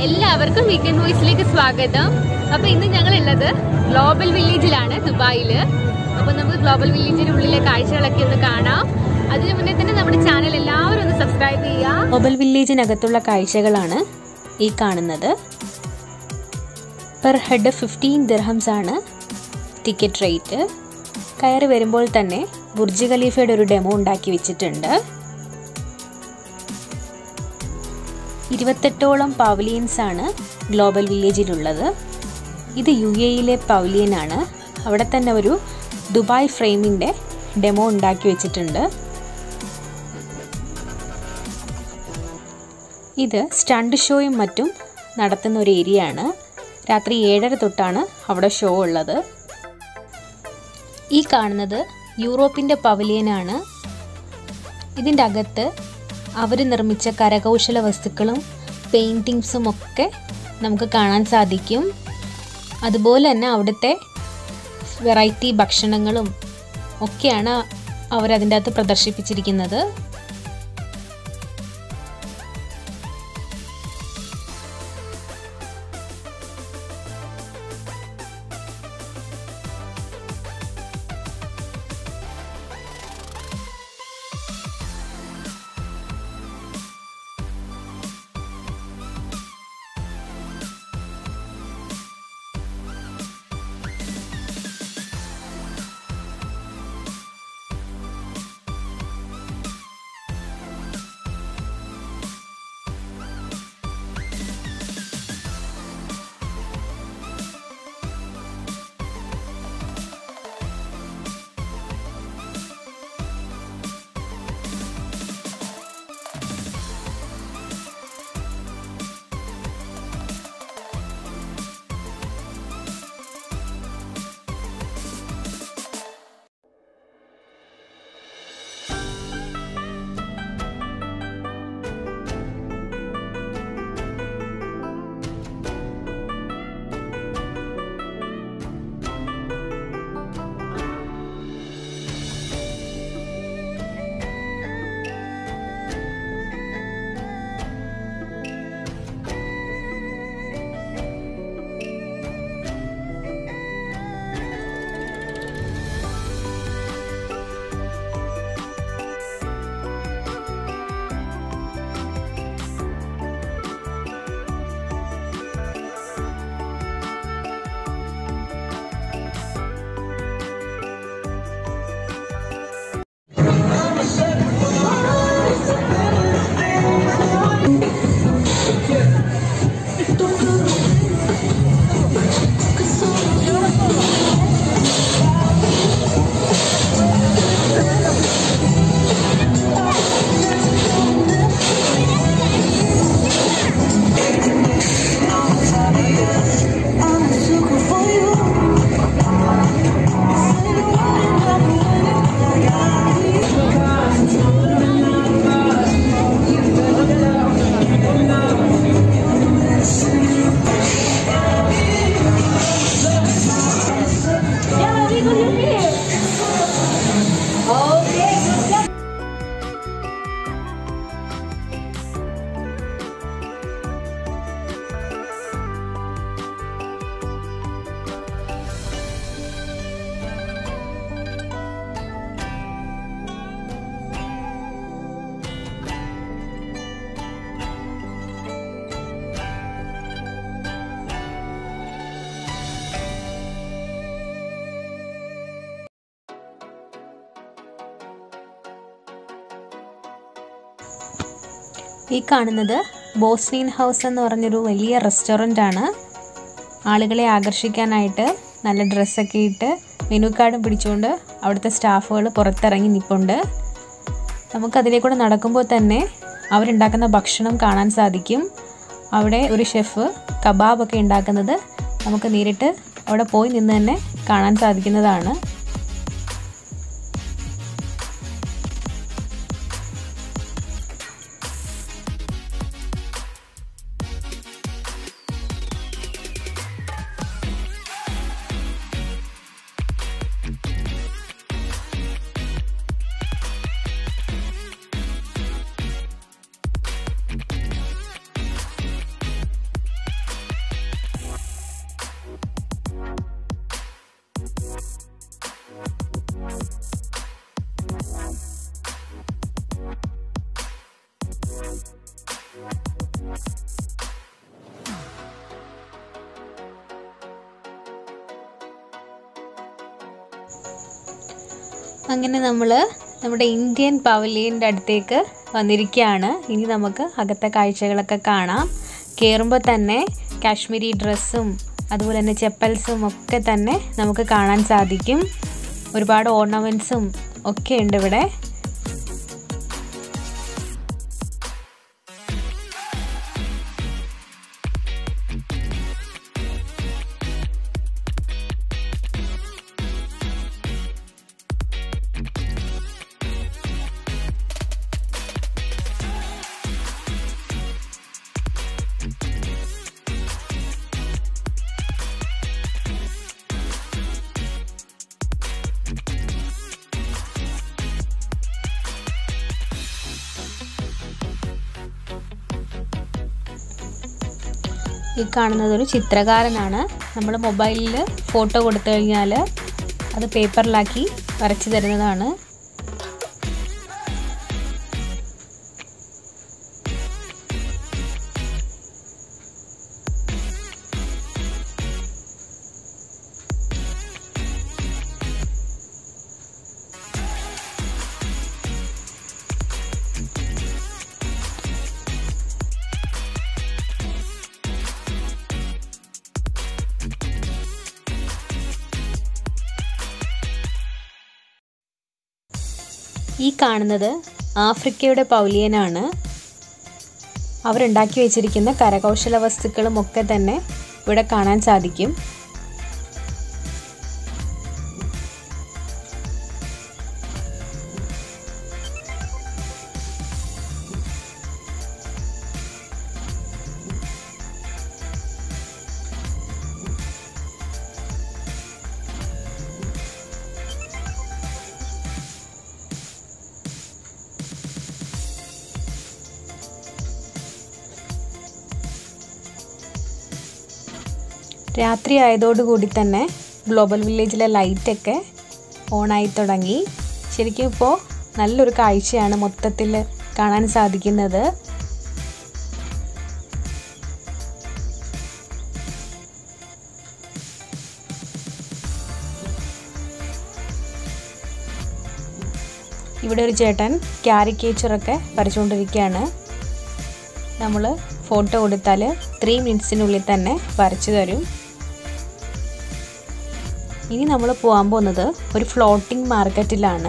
എല്ലാവർക്കും വീക്കെൻഡ് വോയിസിലേക്ക് സ്വാഗതം അപ്പൊ ഇന്ന് ഞങ്ങൾ ഉള്ളത് ഗ്ലോബൽ വില്ലേജിലാണ് ദുബായില് അപ്പൊ നമുക്ക് ഗ്ലോബൽ വില്ലേജിന്റെ ഉള്ളിലെ കാഴ്ചകളൊക്കെ ഒന്ന് കാണാം അതിനു മുന്നേ തന്നെ നമ്മുടെ ചാനൽ എല്ലാവരും ഒന്ന് സബ്സ്ക്രൈബ് ചെയ്യുക ഗ്ലോബൽ വില്ലേജിനകത്തുള്ള കാഴ്ചകളാണ് ഈ കാണുന്നത് പെർ ഹെഡ് ഫിഫ്റ്റീൻ ദിർഹംസ് ആണ് ടിക്കറ്റ് റേറ്റ് കയറി വരുമ്പോൾ തന്നെ ബുർജ് ഖലീഫയുടെ ഒരു ഡെമോ ഉണ്ടാക്കി വെച്ചിട്ടുണ്ട് ഇരുപത്തെട്ടോളം പവലിയൻസ് ആണ് ഗ്ലോബൽ വില്ലേജിലുള്ളത് ഇത് യു എയിലെ പവലിയനാണ് അവിടെ തന്നെ ഒരു ദുബായ് ഫ്രെയിമിൻ്റെ ഡെമോ ഉണ്ടാക്കി വെച്ചിട്ടുണ്ട് ഇത് സ്റ്റണ്ട് ഷോയും മറ്റും നടത്തുന്ന ഒരു ഏരിയ ആണ് രാത്രി ഏഴര തൊട്ടാണ് അവിടെ ഷോ ഉള്ളത് ഈ കാണുന്നത് യൂറോപ്പിൻ്റെ പവലിയനാണ് ഇതിൻ്റെ അകത്ത് അവർ നിർമ്മിച്ച കരകൗശല വസ്തുക്കളും പെയിൻറ്റിങ്സും ഒക്കെ നമുക്ക് കാണാൻ സാധിക്കും അതുപോലെ തന്നെ അവിടുത്തെ വെറൈറ്റി ഭക്ഷണങ്ങളും ഒക്കെയാണ് അവരതിൻ്റെ അകത്ത് പ്രദർശിപ്പിച്ചിരിക്കുന്നത് ഈ കാണുന്നത് ബോസ്നീൻ ഹൗസ് എന്ന് പറഞ്ഞൊരു വലിയ റെസ്റ്റോറൻ്റ് ആണ് ആളുകളെ ആകർഷിക്കാനായിട്ട് നല്ല ഡ്രസ്സൊക്കെ ഇട്ട് മെനു കാർഡും പിടിച്ചുകൊണ്ട് അവിടുത്തെ സ്റ്റാഫുകൾ പുറത്തിറങ്ങി നിൽപ്പുണ്ട് നമുക്കതിലേക്കൂടെ നടക്കുമ്പോൾ തന്നെ അവരുണ്ടാക്കുന്ന ഭക്ഷണം കാണാൻ സാധിക്കും അവിടെ ഒരു ഷെഫ് കബാബൊക്കെ ഉണ്ടാക്കുന്നത് നമുക്ക് നേരിട്ട് അവിടെ പോയി നിന്ന് തന്നെ കാണാൻ സാധിക്കുന്നതാണ് അങ്ങനെ നമ്മൾ നമ്മുടെ ഇന്ത്യൻ പവലിയൻ്റെ അടുത്തേക്ക് വന്നിരിക്കുകയാണ് ഇനി നമുക്ക് അകത്തെ കാഴ്ചകളൊക്കെ കാണാം കയറുമ്പോൾ തന്നെ കാശ്മീരി ഡ്രസ്സും അതുപോലെ തന്നെ ചെപ്പൽസും ഒക്കെ തന്നെ നമുക്ക് കാണാൻ സാധിക്കും ഒരുപാട് ഓർണമെൻറ്റ്സും ഒക്കെ ഉണ്ട് ഇവിടെ ഈ കാണുന്നത് ഒരു ചിത്രകാരനാണ് നമ്മൾ മൊബൈലിൽ ഫോട്ടോ കൊടുത്തു കഴിഞ്ഞാൽ അത് പേപ്പറിലാക്കി വരച്ചു തരുന്നതാണ് ഈ കാണുന്നത് ആഫ്രിക്കയുടെ പൗലിയനാണ് അവരുണ്ടാക്കി വെച്ചിരിക്കുന്ന കരകൗശല വസ്തുക്കളും ഒക്കെ തന്നെ ഇവിടെ കാണാൻ സാധിക്കും രാത്രി ആയതോടുകൂടി തന്നെ ഗ്ലോബൽ വില്ലേജിലെ ലൈറ്റൊക്കെ ഓണായി തുടങ്ങി ശരിക്കും ഇപ്പോൾ നല്ലൊരു കാഴ്ചയാണ് മൊത്തത്തിൽ കാണാൻ സാധിക്കുന്നത് ഇവിടെ ഒരു ചേട്ടൻ ക്യാരിക്കേച്ചറൊക്കെ വരച്ചുകൊണ്ടിരിക്കുകയാണ് നമ്മൾ ഫോട്ടോ കൊടുത്താൽ ത്രീ മിനിറ്റ്സിനുള്ളിൽ തന്നെ വരച്ചു തരും ഇനി നമ്മൾ പോകാൻ പോകുന്നത് ഒരു ഫ്ലോട്ടിംഗ് മാർക്കറ്റിലാണ്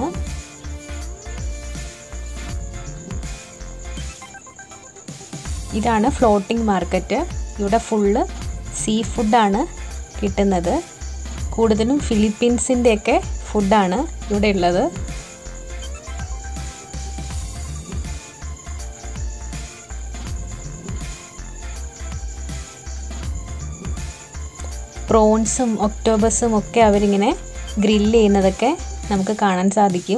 ഇതാണ് ഫ്ലോട്ടിംഗ് മാർക്കറ്റ് ഇവിടെ ഫുള്ള് സീ ഫുഡാണ് കിട്ടുന്നത് കൂടുതലും ഫിലിപ്പീൻസിൻ്റെയൊക്കെ ഫുഡാണ് ഇവിടെ ഉള്ളത് പ്രോൺസും ഒക്ടോബസും ഒക്കെ അവരിങ്ങനെ ഗ്രില്ല് ചെയ്യുന്നതൊക്കെ നമുക്ക് കാണാൻ സാധിക്കും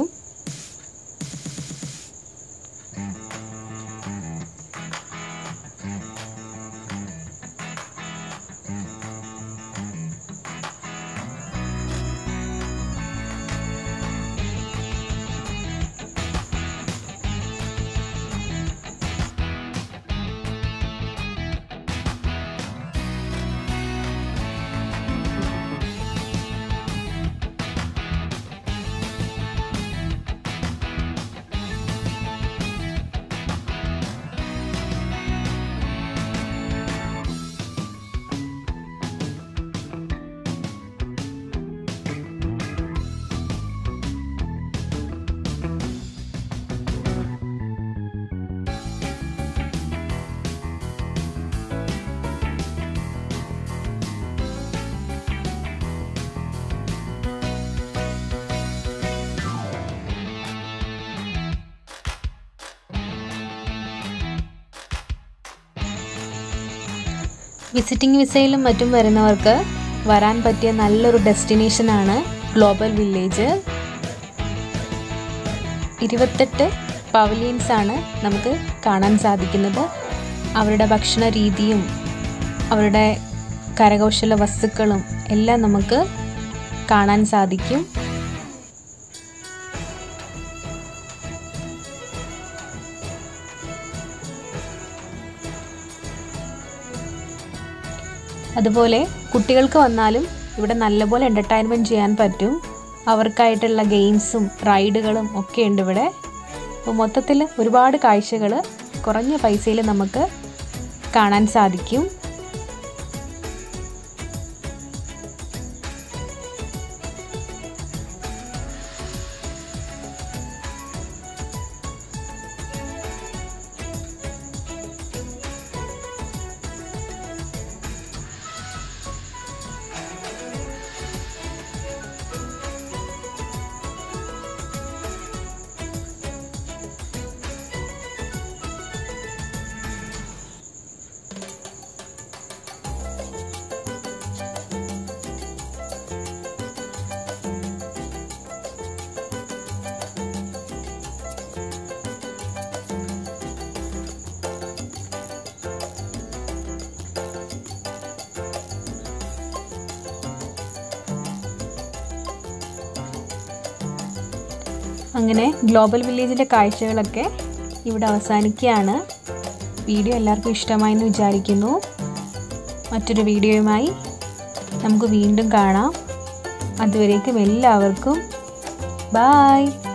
വിസിറ്റിംഗ് വിസയിലും മറ്റും വരുന്നവർക്ക് വരാൻ പറ്റിയ നല്ലൊരു ഡെസ്റ്റിനേഷനാണ് ഗ്ലോബൽ വില്ലേജ് ഇരുപത്തെട്ട് പവലിയൻസ് ആണ് നമുക്ക് കാണാൻ സാധിക്കുന്നത് അവരുടെ ഭക്ഷണ രീതിയും അവരുടെ കരകൗശല വസ്തുക്കളും എല്ലാം നമുക്ക് കാണാൻ സാധിക്കും അതുപോലെ കുട്ടികൾക്ക് വന്നാലും ഇവിടെ നല്ലപോലെ എൻ്റർടൈൻമെൻറ്റ് ചെയ്യാൻ പറ്റും അവർക്കായിട്ടുള്ള ഗെയിംസും റൈഡുകളും ഒക്കെ ഉണ്ട് ഇവിടെ അപ്പോൾ മൊത്തത്തിൽ ഒരുപാട് കാഴ്ചകൾ കുറഞ്ഞ പൈസയിൽ നമുക്ക് കാണാൻ സാധിക്കും അങ്ങനെ ഗ്ലോബൽ വില്ലേജിലെ കാഴ്ചകളൊക്കെ ഇവിടെ അവസാനിക്കുകയാണ് വീഡിയോ എല്ലാവർക്കും ഇഷ്ടമായി എന്ന് വിചാരിക്കുന്നു മറ്റൊരു വീഡിയോയുമായി നമുക്ക് വീണ്ടും കാണാം അതുവരേക്കും എല്ലാവർക്കും ബായ്